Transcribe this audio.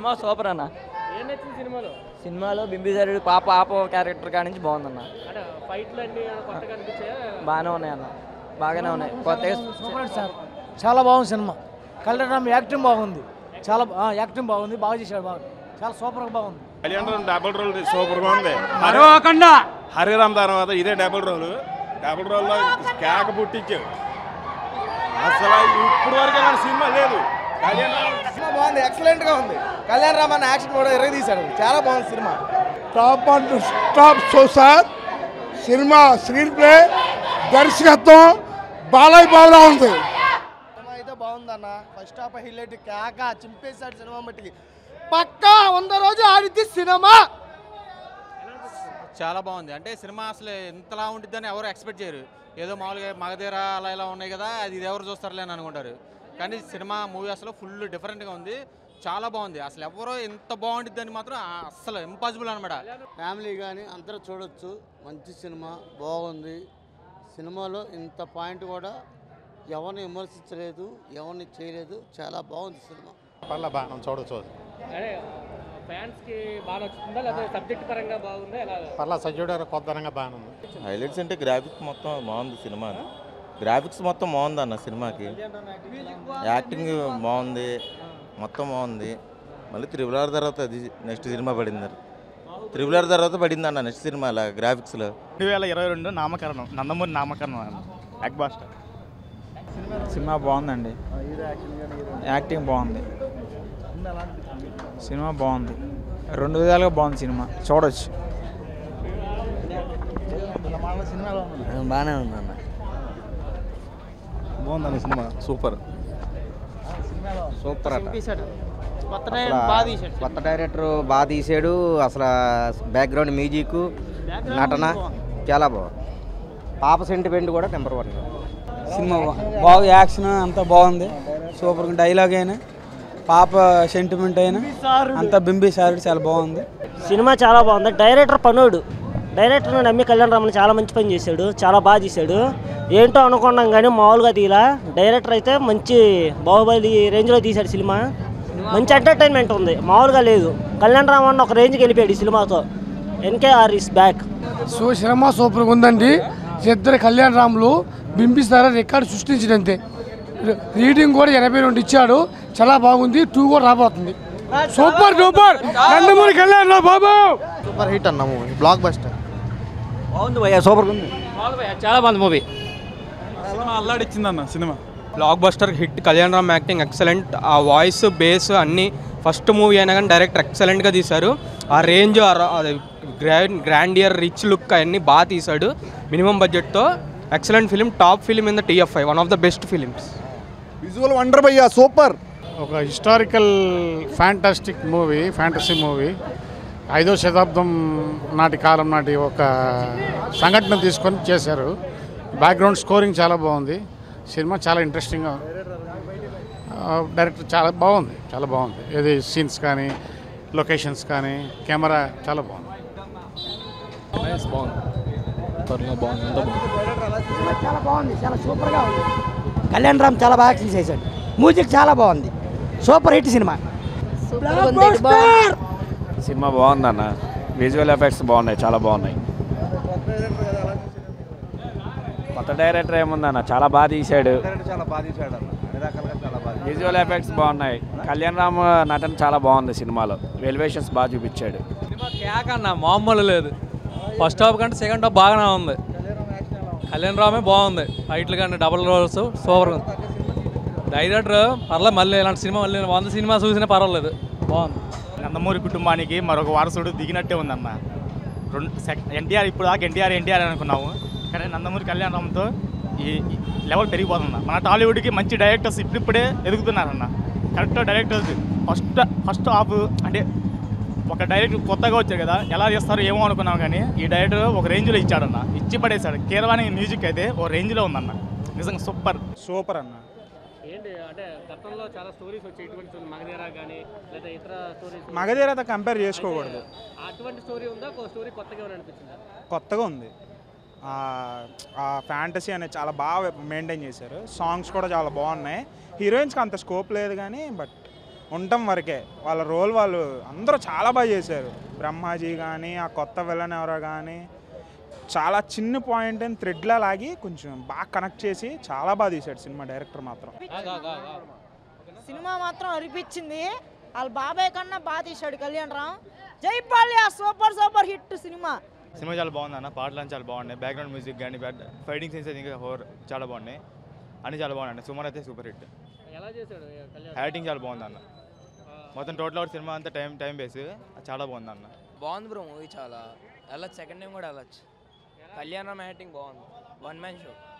cinema super అన్న ఏం నచ్చింది సినిమాలో సినిమాలో బింబిసారుడు పాప ఆప క్యారెక్టర్ కాడి నుంచి బాగుందన్న అంటే ఫైట్లు అన్ని కొత్తగా అనిపించాయా బాగానే ఉన్నాయి అన్న బాగానే ఉన్నాయి కొత్తగా సూపర్ హిట్ సార్ చాలా బాగుంది సినిమా కళ్యాణ్ యాక్టింగ్ బాగుంది చాలా బా- ఆ, యాక్టింగ్ బాగుంది బాగా చేశాడు బాగా చాలా సూపర్గా బాగుంది కళ్యాణ్ డబుల్ రోల్ సూపర్ గా ఉంది మరొకండ హరిరామ్ తర్వాత ఇదే డబుల్ రోల్ డబుల్ రోల్ లో కేక పుట్టించావు అసలు ఇప్పుడు వరకు ఇలాంటి సినిమా లేదు కళ్యాణ్ రామ్ సినిమా బాగుంది ఎక్సలెంట్ గా ఉంది కళ్యాణ్ రామన్ యాక్షన్ కూడా ఇరగ తీశాడు చాలా బాగుంది సినిమా టాప్ అండ్ టాప్ చూసార్ సినిమా స్క్రీన్ ప్లే దర్శకత్వం బాలయ్య బాబులా ఉంది సినిమా అయితే బాగుందన్న ఫస్ట్ హాఫ్ హైలైట్ కేక చింపేశాడు సినిమా మట్టికి పక్కా వంద రోజు ఆడిద్ది సినిమా చాలా బాగుంది అంటే సినిమా అసలు ఇంతలా ఉండిద్దని ఎవరు ఎక్స్పెక్ట్ చేయరు ఏదో మామూలుగా మగధీర అలా ఇలా ఉన్నాయి కదా అది ఇది ఎవరు చూస్తారులే అని అనుకుంటారు కానీ సినిమా మూవీ అసలు ఫుల్ డిఫరెంట్గా ఉంది చాలా బాగుంది అసలు ఎవరో ఇంత బాగుండిద్దని మాత్రం ఆ- అస్సలు ఇంపాసిబుల్ అనమాట ఫ్యామిలీ కానీ అందరూ చూడొచ్చు మంచి సినిమా బాగుంది సినిమాలో ఇంత పాయింట్ కూడా ఎవరిని విమర్శించలేదు ఎవరిని చేయలేదు చాలా బాగుంది సినిమా పర్లే బాగా చూడొచ్చు అంటే ఫ్యాన్స్ కి బాగా నచ్చుతుందా లేదా సబ్జెక్ట్ పరంగా బాగుందా ఎలా పర్లా సజ్జుడు కొత్తనంగా బాగానే ఉంది హైలైట్స్ అంటే గ్రాఫిక్స్ మొత్తం బాగుంది సినిమా గ్రాఫిక్స్ మొత్తం బాగుంది అన్న సినిమాకి యాక్టింగ్ బాగుంది మొత్తం బాగుంది మళ్ళీ త్రిబుల్ ఆర్ తర్వాత అది నెక్స్ట్ సినిమా పడింది త్రిబుల్ ఆర్ తర్వాత పడింది అన్న నెక్స్ట్ సినిమా అలా గ్రాఫిక్స్లో రెండు వేల ఇరవై రెండు నామకరణం నందమూరి నామకరణం యాక్ బాస్టర్ సినిమా బాగుందండి యాక్టింగ్ బాగుంది సినిమా బాగుంది రెండు విధాలుగా బాగుంది సినిమా చూడొచ్చు బాగానే ఉంది అన్న బాగుందన్న సినిమా సూపర్ సూపర్ అట కొత్త అసలు కొత్త డైరెక్టర్ బాగా తీసాడు అసలు బ్యాక్గ్రౌండ్ మ్యూజిక్ నటన చాలా బాగుంది పాప సెంటిమెంట్ కూడా నెంబర్ వన్ సినిమా బాగా యాక్షన్ అంతా బాగుంది సూపర్ డైలాగ్ అయినా పాప సెంటిమెంట్ అయినా అంతా బింబి సార్ చాలా బాగుంది సినిమా చాలా బాగుంది డైరెక్టర్ పనుడు డైరెక్టర్ నమ్మి కళ్యాణ్ రామన్ చాలా మంచి పని చేశాడు చాలా బాగా చేశాడు ఏంటో అనుకున్నాం కానీ మామూలుగా తీలా డైరెక్టర్ అయితే మంచి బాహుబలి రేంజ్లో తీశాడు సినిమా మంచి ఎంటర్టైన్మెంట్ ఉంది మామూలుగా లేదు కళ్యాణ్ రామన్ ఒక రేంజ్కి వెళ్ళిపోయాడు ఈ సినిమాతో NKR is back so cinema సూపర్గా ఉందండి ఇద్దరు కళ్యాణ్ రాములు బింబిస్తారా రికార్డు సృష్టించినంతే రీడింగ్ కూడా ఎనభై రెండు ఇచ్చాడు చాలా బాగుంది టూ కూడా రాబోతుంది super super Nandamuri Kalyan Rao Babu super hit అన్న మూవీ బ్లాక్ బస్టర్ బాగుంది భయ్యా సూపర్ ఉంది చాలా బాగుంది మూవీ సినిమా అల్లాడిచ్చిందన్న cinema blockbuster hit Kalyan Ram acting excellent ఆ వాయిస్ బేస్ అన్ని ఫస్ట్ మూవీ అయినా కానీ డైరెక్టర్ ఎక్సలెంట్గా తీశారు ఆ range grand grandeur rich look అవన్నీ బాగా తీశాడు మినిమం బడ్జెట్తో excellent film top film in the TFI one of the best films visual wonder భయ్యా సూపర్ ఒక historical fantastic movie fantasy movie ఐదో శతాబ్దం నాటి కాలం నాటి ఒక సంఘటన తీసుకొని చేశారు బ్యాక్గ్రౌండ్ స్కోరింగ్ చాలా బాగుంది సినిమా చాలా ఇంట్రెస్టింగ్గా ఉంది ఆ, డైరెక్టర్ చాలా బాగుంది చాలా బాగుంది ఏది సీన్స్ కానీ లొకేషన్స్ కానీ కెమెరా చాలా బాగుంది చాలా బాగుంది చాలా సూపర్గా ఉంది కళ్యాణ్ రామ్ చాలా బాగా యాక్షన్ చేశాడు మ్యూజిక్ చాలా బాగుంది సూపర్ హిట్ సినిమా సినిమా బాగుందన్న విజువల్ ఎఫెక్ట్స్ బాగున్నాయి చాలా బాగున్నాయి కొత్త డైరెక్టర్ ఏముందన్న చాలా బాగా తీశాడు చాలా బాగా తీశాడు అన్న అన్ని రకాలుగా చాలా బాగా విజువల్ ఎఫెక్ట్స్ బాగున్నాయి కళ్యాణ్ రామ్ నటన చాలా బాగుంది సినిమాలో ఎలివేషన్స్ బాగా చూపించాడు సినిమా కేక్ అన్న మామూలు లేదు ఫస్ట్ హాఫ్ కంటే సెకండ్ హాఫ్ బాగానే ఉంది కళ్యాణ్ రామే బాగుంది ఫైట్లు కానీ డబుల్ రోల్స్ సూపర్ ఉంది డైరెక్టర్ పర్లేదు మళ్ళీ ఇలాంటి సినిమా మళ్ళీ వంద సినిమా చూసినా పర్వాలేదు బాగుంది నందమూరి కుటుంబానికి మరొక వారసుడు దిగినట్టే ఉందన్న రెండు ఎన్టీఆర్ ఇప్పుడు దాకా ఎన్టీఆర్ ఎన్టీఆర్ అనుకున్నాము కానీ నందమూరి కళ్యాణ్ రామ్తో ఈ ఈ లెవెల్ పెరిగిపోతుంది మన టాలీవుడ్కి మంచి డైరెక్టర్స్ ఇప్పుడిప్పుడే ఎదుగుతున్నారన్న correct directors first first half అంటే ఒక డైరెక్టర్ కొత్తగా వచ్చారు కదా ఎలా చేస్తారో ఏమో అనుకున్నాం కానీ ఈ డైరెక్టర్ ఒక రేంజ్లో ఇచ్చాడన్న ఇచ్చి పడేశాడు కీరవాణి మ్యూజిక్ అయితే ఓ రేంజ్లో ఉందన్న నిజంగా సూపర్ సూపర్ అన్న ఏంటి అంటే గతంలో చాలా స్టోరీస్ వచ్చాయి ఇటువంటి మగధీరా కానీ లేదా ఇతర స్టోరీస్ మగధీరతో కంపేర్ చేసుకోకూడదు అటువంటి స్టోరీ ఉందా ఒక స్టోరీ కొత్తగా ఏమైనా అనిపించిందా కొత్తగా ఉంది ఆ ఫ్యాంటసీ అనేది చాలా బాగా మెయింటైన్ చేశారు సాంగ్స్ కూడా చాలా బాగున్నాయి హీరోయిన్స్కి అంత స్కోప్ లేదు కానీ బట్ ఉండటం వరకే వాళ్ళ రోల్ వాళ్ళు అందరూ చాలా బాగా చేశారు బ్రహ్మాజీ కానీ ఆ కొత్త విలన్ ఎవరో కానీ చాలా చిన్న పాయింట్ అని థ్రెడ్లా లాగి కొంచెం బాగా కనెక్ట్ చేసి చాలా బాగా తీశాడు సినిమా డైరెక్టర్ మాత్రం సినిమా మాత్రం అనిపించింది వాళ్ళ బాబాయ్ కన్నా బాగా తీశాడు Kalyan Ram Jai Balayya super super hit cinema cinema చాలా బాగుంది అన్న పాటలు అన్నీ చాలా బాగున్నాయి బ్యాక్గ్రౌండ్ మ్యూజిక్ కానీ ఫైటింగ్ సీన్స్ ఇంకా హోర్ చాలా బాగున్నాయి అన్నీ చాలా బాగున్నాయి సుమారు అయితే సూపర్ హిట్ ఎలా చేశాడు కళ్యాణ్ యాక్టింగ్ చాలా బాగుంది అన్న మొత్తం టోటల్ అవుట్ సినిమా అంతా టైం టైం బేస్ చాలా బాగుంది అన్న బాగుంది బ్రో మూవీ చాలా వెళ్ళచ్చు సెకండ్ టైం కూడా వెళ్ళచ్చు కళ్యాణం యాక్టింగ్ బాగుంది వన్ మ్యాన్ షో